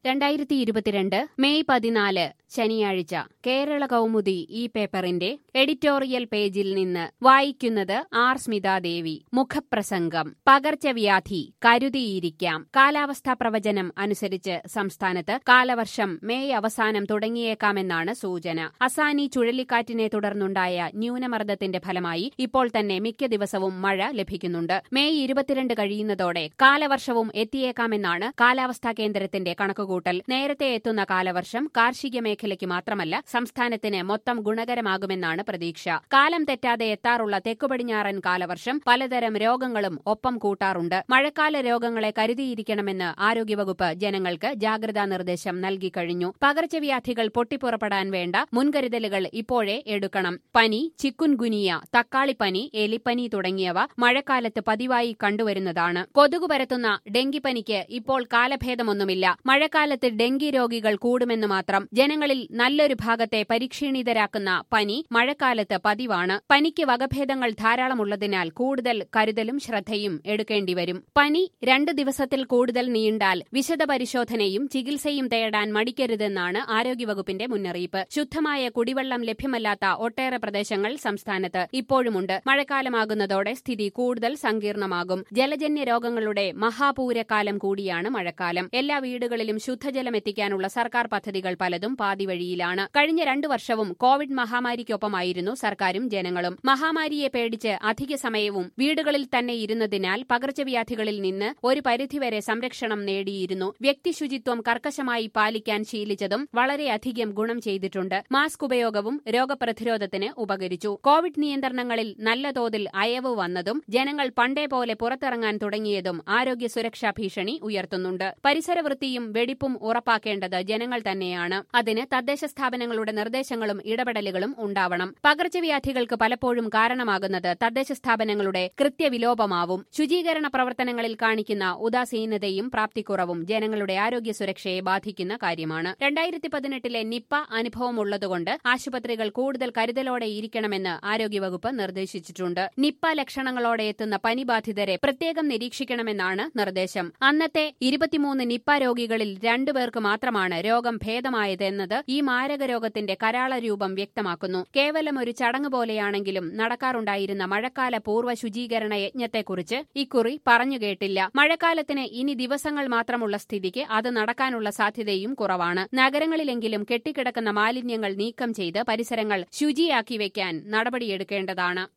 രണ്ടായിരത്തി ഇരുപത്തിരണ്ട് മെയ് പതിനാല് ശനിയാഴ്ച കേരള കൗമുദി ഈ പേപ്പറിന്റെ എഡിറ്റോറിയൽ പേജിൽ നിന്ന് വായിക്കുന്നത് ആർ സ്മിതാദേവി മുഖപ്രസംഗം പകർച്ചവ്യാധി കരുതിയിരിക്കാം കാലാവസ്ഥാ പ്രവചനം അനുസരിച്ച് സംസ്ഥാനത്ത് കാലവർഷം മെയ് അവസാനം തുടങ്ങിയേക്കാമെന്നാണ് സൂചന അസാനി ചുഴലിക്കാറ്റിനെ തുടർന്നുണ്ടായ ന്യൂനമർദ്ദത്തിന്റെ ഫലമായി ഇപ്പോൾ തന്നെ മിക്ക ദിവസവും മഴ ലഭിക്കുന്നുണ്ട് മെയ് ഇരുപത്തിരണ്ട് കഴിയുന്നതോടെ കാലവർഷവും എത്തിയേക്കാമെന്നാണ് കാലാവസ്ഥാ കേന്ദ്രത്തിന്റെ കണക്കുകൂട്ടൽ നേരത്തെ എത്തുന്ന കാലവർഷം കാർഷിക മേഖലയ്ക്ക് മാത്രമല്ല സംസ്ഥാനത്തിന് മൊത്തം ഗുണകരമാകുമെന്നാണ് പ്രതീക്ഷ കാലം തെറ്റാതെ എത്താറുള്ള തെക്കുപടിഞ്ഞാറൻ കാലവർഷം പലതരം രോഗങ്ങളും ഒപ്പം കൂട്ടാറുണ്ട് മഴക്കാല രോഗങ്ങളെ കരുതിയിരിക്കണമെന്ന് ആരോഗ്യവകുപ്പ് ജനങ്ങൾക്ക് ജാഗ്രതാ നിർദ്ദേശം നൽകിക്കഴിഞ്ഞു പകർച്ചവ്യാധികൾ പൊട്ടിപ്പുറപ്പെടാൻ വേണ്ട മുൻകരുതലുകൾ ഇപ്പോഴേ എടുക്കണം പനി ചിക്കുൻഗുനിയ തക്കാളിപ്പനി എലിപ്പനി തുടങ്ങിയവ മഴക്കാലത്ത് പതിവായി കണ്ടുവരുന്നതാണ് കൊതുകു പരത്തുന്ന ഡെങ്കിപ്പനിക്ക് ഇപ്പോൾ കാലഭേദമൊന്നുമില്ല മഴക്കാലത്ത് ഡെങ്കി രോഗികൾ കൂടുമെന്ന് മാത്രം ജനങ്ങളിൽ നല്ലൊരു ഭാഗത്തെ പരിക്ഷീണിതരാക്കുന്ന പനി മഴക്കാലത്ത് പതിവാണ് പനിക്ക് വകഭേദങ്ങൾ ധാരാളമുള്ളതിനാൽ കൂടുതൽ കരുതലും ശ്രദ്ധയും എടുക്കേണ്ടിവരും പനി രണ്ട് ദിവസത്തിൽ കൂടുതൽ നീണ്ടാൽ വിശദ പരിശോധനയും ചികിത്സയും തേടാൻ മടിക്കരുതെന്നാണ് ആരോഗ്യവകുപ്പിന്റെ മുന്നറിയിപ്പ് ശുദ്ധമായ കുടിവെള്ളം ലഭ്യമല്ലാത്ത ഒട്ടേറെ പ്രദേശങ്ങൾ സംസ്ഥാനത്ത് ഇപ്പോഴുമുണ്ട് മഴക്കാലമാകുന്നതോടെ സ്ഥിതി കൂടുതൽ സങ്കീർണമാകും ജലജന്യ രോഗങ്ങളുടെ മഹാപൂരക്കാലം കൂടിയാണ് മഴക്കാലം എല്ലാ വീടുകളിലും ശുദ്ധജലം എത്തിക്കാനുള്ള സർക്കാർ പദ്ധതികൾ പലതും പാതിവഴിയിലാണ് കഴിഞ്ഞ രണ്ടു വർഷവും കോവിഡ് മഹാമാരിക്കൊപ്പമായിരുന്നു സർക്കാരും ജനങ്ങളും മഹാമാരിയെ പേടിച്ച് അധിക സമയവും വീടുകളിൽ തന്നെ ഇരുന്നതിനാൽ പകർച്ചവ്യാധികളിൽ നിന്ന് ഒരു പരിധിവരെ സംരക്ഷണം നേടിയിരുന്നു വ്യക്തിശുചിത്വം കർക്കശമായി പാലിക്കാൻ ശീലിച്ചതും വളരെയധികം ഗുണം ചെയ്തിട്ടുണ്ട് മാസ്ക് ഉപയോഗവും രോഗപ്രതിരോധത്തിന് ഉപകരിച്ചു കോവിഡ് നിയന്ത്രണങ്ങളിൽ നല്ല തോതിൽ അയവ് വന്നതും ജനങ്ങൾ പണ്ടേ പോലെ പുറത്തിറങ്ങാൻ തുടങ്ങിയതും ആരോഗ്യ സുരക്ഷാ ഭീഷണി ഉയർത്തുന്നുണ്ട് പരിസരവൃത്തിയും വെടിപ്പും ഉറപ്പാക്കേണ്ടത് ജനങ്ങൾ തന്നെയാണ് അതിന് തദ്ദേശ സ്ഥാപനങ്ങളുടെ നിർദ്ദേശങ്ങളും ഇടപെടലുകളും ഉണ്ടാവണം പകർച്ചവ്യാധികൾക്ക് പലപ്പോഴും കാരണമാകുന്നത് തദ്ദേശ സ്ഥാപനങ്ങളുടെ കൃത്യവിലോപമാവും ശുചീകരണ പ്രവർത്തനങ്ങളിൽ കാണിക്കുന്ന ഉദാസീനതയും പ്രാപ്തിക്കുറവും ജനങ്ങളുടെ ആരോഗ്യ സുരക്ഷയെ ബാധിക്കുന്ന കാര്യമാണ് രണ്ടായിരത്തി പതിനെട്ടിലെ നിപ്പ അനുഭവമുള്ളതുകൊണ്ട് ആശുപത്രികൾ കൂടുതൽ കരുതലോടെ ഇരിക്കണമെന്ന് ആരോഗ്യവകുപ്പ് നിർദ്ദേശിച്ചിട്ടുണ്ട് നിപ്പ ലക്ഷണങ്ങളോടെ എത്തുന്ന പനിബാധിതരെ പ്രത്യേകം നിരീക്ഷിക്കണമെന്നാണ് നിർദ്ദേശം അന്നത്തെ ഇരുപത്തിമൂന്ന് നിപ്പ രോഗികളിൽ രണ്ടുപേർക്ക് മാത്രമാണ് രോഗം ഭേദമായതെന്നത് ഈ മാരക രോഗത്തിന്റെ കരാള രൂപം വ്യക്തമാക്കുന്നു കേവലം ഒരു ചടങ്ങ് പോലെയാണെങ്കിലും നടക്കാറുണ്ടായിരുന്ന മഴക്കാല പൂർവ്വ ശുചീകരണ യജ്ഞത്തെക്കുറിച്ച് ഇക്കുറി പറഞ്ഞുകേട്ടില്ല മഴക്കാലത്തിന് ഇനി ദിവസങ്ങൾ മാത്രമുള്ള സ്ഥിതിക്ക് അത് നടക്കാനുള്ള സാധ്യതയും കുറവാണ് നഗരങ്ങളിലെങ്കിലും കെട്ടിക്കിടക്കുന്ന മാലിന്യങ്ങൾ നീക്കം ചെയ്ത് പരിസരങ്ങൾ ശുചിയാക്കി വയ്ക്കാൻ നടപടിയെടുക്കേണ്ടതാണ്